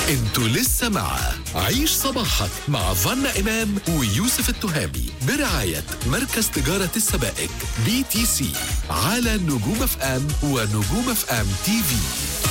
انتوا لسه مع عيش صباحك مع فنا إمام ويوسف التهامي برعاية مركز تجارة السبائك بي تي سي على نجوم اف ام ونجوم اف ام تي في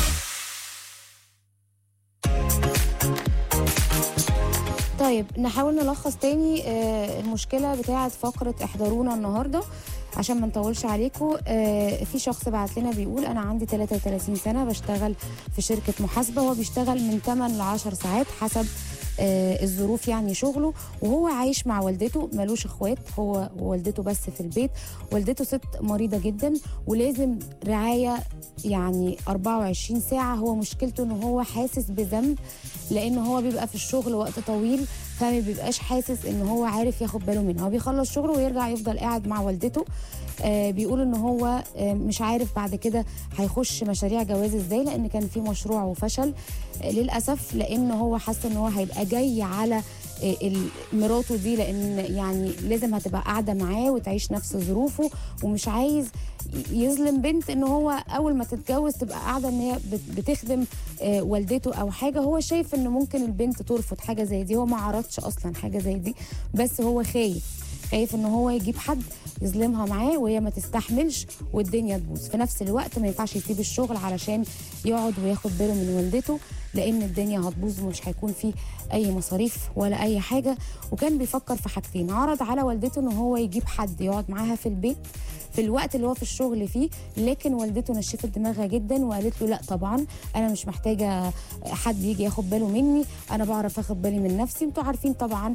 طيب نحاول نلخص تاني آه، المشكلة بتاعة فقرة احضرونا النهاردة عشان ما نطولش عليكم آه، في شخص بعت لنا بيقول انا عندي 33 سنة بشتغل في شركة محاسبة هو بيشتغل من 8 ل 10 ساعات حسب آه، الظروف يعني شغله وهو عايش مع والدته ملوش اخوات هو ووالدته بس في البيت والدته ست مريضة جدا ولازم رعاية يعني 24 ساعة هو مشكلته ان هو حاسس بذنب لان هو بيبقى في الشغل وقت طويل فما بيبقاش حاسس ان هو عارف ياخد باله منها هو بيخلص شغله ويرجع يفضل قاعد مع والدته آه بيقول ان هو آه مش عارف بعد كده هيخش مشاريع جواز ازاي لان كان في مشروع وفشل آه للاسف لان هو حاسس ان هو هيبقى جاي على آه، ال- مراته دي لان يعني لازم هتبقى قاعده معاه وتعيش نفس ظروفه ومش عايز يظلم بنت ان هو اول ما تتجوز تبقى قاعده ان هي بت- بتخدم آه، والدته او حاجه هو شايف ان ممكن البنت ترفض حاجه زي دي هو ما عرضش اصلا حاجه زي دي بس هو خايف خايف ان هو يجيب حد يظلمها معاه وهي ما تستحملش والدنيا تبوظ في نفس الوقت ما ينفعش يسيب الشغل علشان يقعد وياخد باله من والدته لان الدنيا هتبوظ ومش هيكون في اي مصاريف ولا اي حاجه وكان بيفكر في حاجتين عرض على والدته ان هو يجيب حد يقعد معاها في البيت في الوقت اللي هو في الشغل فيه لكن والدته نشفت دماغها جدا وقالت له لا طبعا انا مش محتاجه حد يجي ياخد باله مني انا بعرف اخد بالي من نفسي انتوا عارفين طبعا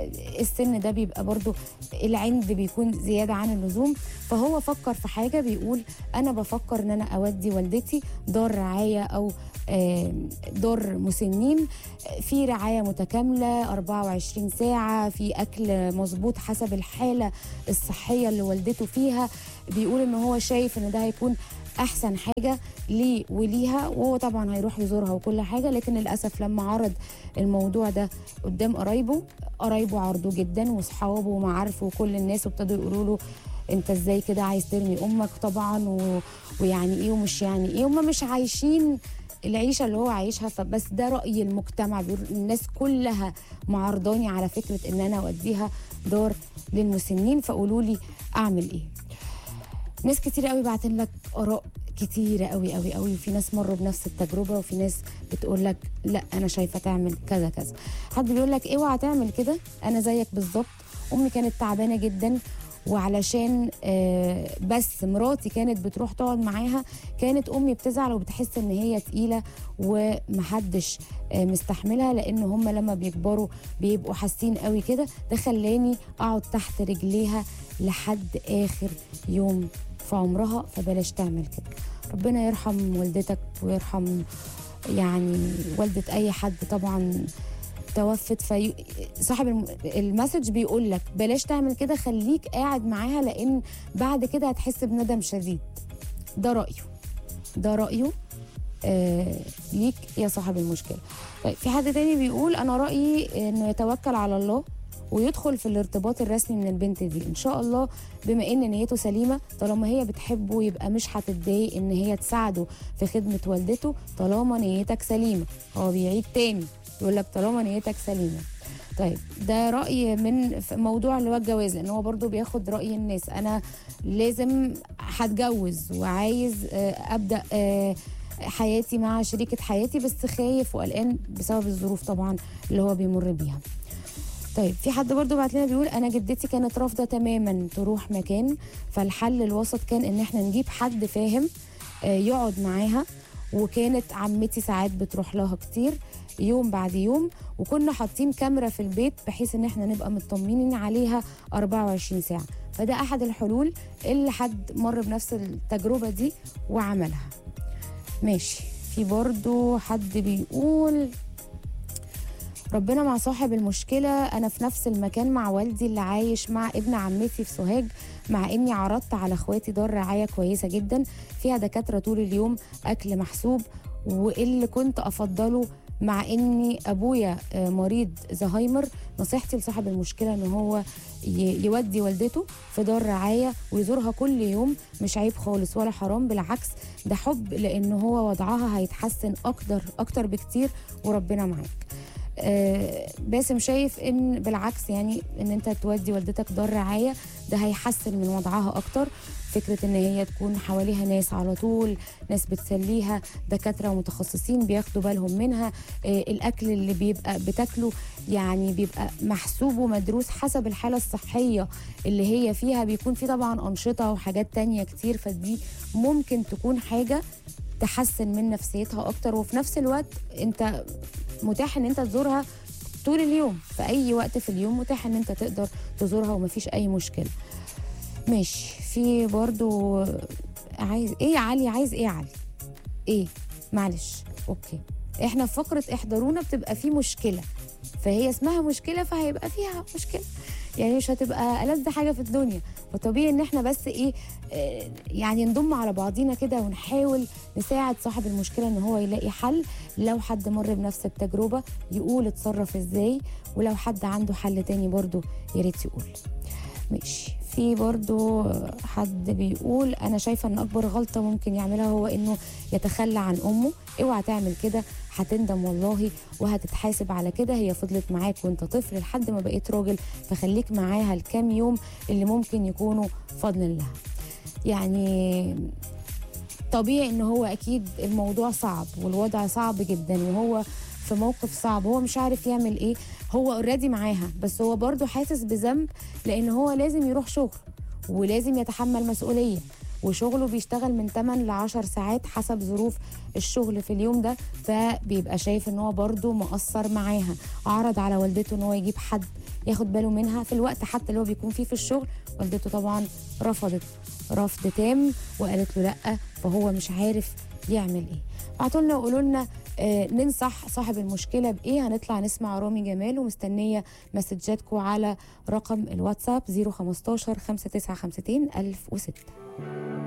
السن ده بيبقى برضو العند بيكون زياده عن اللزوم فهو فكر في حاجه بيقول انا بفكر ان انا اودي والدتي دار رعايه او آه، دار مسنين في رعايه متكامله 24 ساعه في اكل مظبوط حسب الحاله الصحيه اللي والدته فيها بيقول ان هو شايف ان ده هيكون احسن حاجه ليه وليها وهو طبعا هيروح يزورها وكل حاجه لكن للاسف لما عرض الموضوع ده قدام قرايبه قرايبه عرضوه جدا واصحابه ومعارفه وكل الناس وابتدوا يقولوا له انت ازاي كده عايز ترمي امك طبعا و... ويعني ايه ومش يعني ايه هم مش عايشين العيشه اللي هو عايشها فبس ده راي المجتمع بيقول الناس كلها معارضاني على فكره ان انا اوديها دار للمسنين فقولوا لي اعمل ايه ناس كتير قوي بعتين لك اراء كتيرة قوي قوي قوي وفي ناس مروا بنفس التجربة وفي ناس بتقول لك لا أنا شايفة تعمل كذا كذا حد بيقول لك اوعى تعمل كده أنا زيك بالظبط أمي كانت تعبانة جدا وعلشان آه، بس مراتي كانت بتروح تقعد معاها كانت امي بتزعل وبتحس ان هي تقيله ومحدش آه، مستحملها لان هم لما بيكبروا بيبقوا حاسين قوي كده ده خلاني اقعد تحت رجليها لحد اخر يوم في عمرها فبلاش تعمل كده ربنا يرحم والدتك ويرحم يعني والدة أي حد طبعا توفت في صاحب الم- المسج بيقول لك بلاش تعمل كده خليك قاعد معاها لأن بعد كده هتحس بندم شديد ده رأيه ده رأيه آه ليك يا صاحب المشكلة طيب في حد تاني بيقول أنا رأيي إنه يتوكل على الله ويدخل في الارتباط الرسمي من البنت دي ان شاء الله بما ان نيته سليمه طالما هي بتحبه يبقى مش هتتضايق ان هي تساعده في خدمه والدته طالما نيتك سليمه هو بيعيد تاني يقول لك طالما نيتك سليمه طيب ده راي من في موضوع اللي هو الجواز لان هو برضو بياخد راي الناس انا لازم هتجوز وعايز آه، ابدا آه، حياتي مع شريكه حياتي بس خايف وقلقان بسبب الظروف طبعا اللي هو بيمر بيها طيب في حد برضو بعت لنا بيقول انا جدتي كانت رافضه تماما تروح مكان فالحل الوسط كان ان احنا نجيب حد فاهم آه، يقعد معاها وكانت عمتي ساعات بتروح لها كتير يوم بعد يوم وكنا حاطين كاميرا في البيت بحيث ان احنا نبقى مطمنين عليها 24 ساعه فده احد الحلول اللي حد مر بنفس التجربه دي وعملها ماشي في برضو حد بيقول ربنا مع صاحب المشكلة أنا في نفس المكان مع والدي اللي عايش مع ابن عمتي في سوهاج مع إني عرضت على إخواتي دار رعاية كويسة جدا فيها دكاترة طول اليوم أكل محسوب واللي كنت أفضله مع اني ابويا آه، مريض زهايمر نصيحتي لصاحب المشكله ان هو ي- يودي والدته في دار رعايه ويزورها كل يوم مش عيب خالص ولا حرام بالعكس ده حب لان هو وضعها هيتحسن اكتر اكتر بكتير وربنا معاك آه، باسم شايف ان بالعكس يعني ان انت تودي والدتك دار رعايه ده هيحسن من وضعها اكتر فكره ان هي تكون حواليها ناس على طول ناس بتسليها دكاتره ومتخصصين بياخدوا بالهم منها آه، الاكل اللي بيبقى بتاكله يعني بيبقى محسوب ومدروس حسب الحاله الصحيه اللي هي فيها بيكون في طبعا انشطه وحاجات تانية كتير فدي ممكن تكون حاجه تحسن من نفسيتها اكتر وفي نفس الوقت انت متاح ان انت تزورها طول اليوم في اي وقت في اليوم متاح ان انت تقدر تزورها ومفيش اي مشكله ماشي في برضو عايز ايه يا علي عايز ايه يا علي ايه معلش اوكي احنا في فقره احضرونا بتبقى في مشكله فهي اسمها مشكله فهيبقى فيها مشكله يعني مش هتبقى ألذ حاجه في الدنيا فطبيعي ان احنا بس ايه آه، يعني نضم على بعضينا كده ونحاول نساعد صاحب المشكله ان هو يلاقي حل لو حد مر بنفس التجربه يقول اتصرف ازاي ولو حد عنده حل تاني برضو يا ريت يقول ماشي في برضو حد بيقول انا شايفه ان اكبر غلطه ممكن يعملها هو انه يتخلى عن امه اوعى تعمل كده هتندم والله وهتتحاسب على كده هي فضلت معاك وانت طفل لحد ما بقيت راجل فخليك معاها الكام يوم اللي ممكن يكونوا فضل لها يعني طبيعي ان هو اكيد الموضوع صعب والوضع صعب جدا وهو في موقف صعب هو مش عارف يعمل ايه هو اوريدي معاها بس هو برضه حاسس بذنب لان هو لازم يروح شغل ولازم يتحمل مسؤوليه وشغله بيشتغل من 8 ل 10 ساعات حسب ظروف الشغل في اليوم ده فبيبقى شايف ان هو برضه مقصر معاها عرض على والدته ان هو يجيب حد ياخد باله منها في الوقت حتى اللي هو بيكون فيه في الشغل والدته طبعا رفضت رفض تام وقالت له لا فهو مش عارف يعمل ايه بعتوا لنا وقولوا لنا آه ننصح صاحب المشكله بايه هنطلع نسمع رامي جمال ومستنيه مسجاتكم على رقم الواتساب 015 5952 1006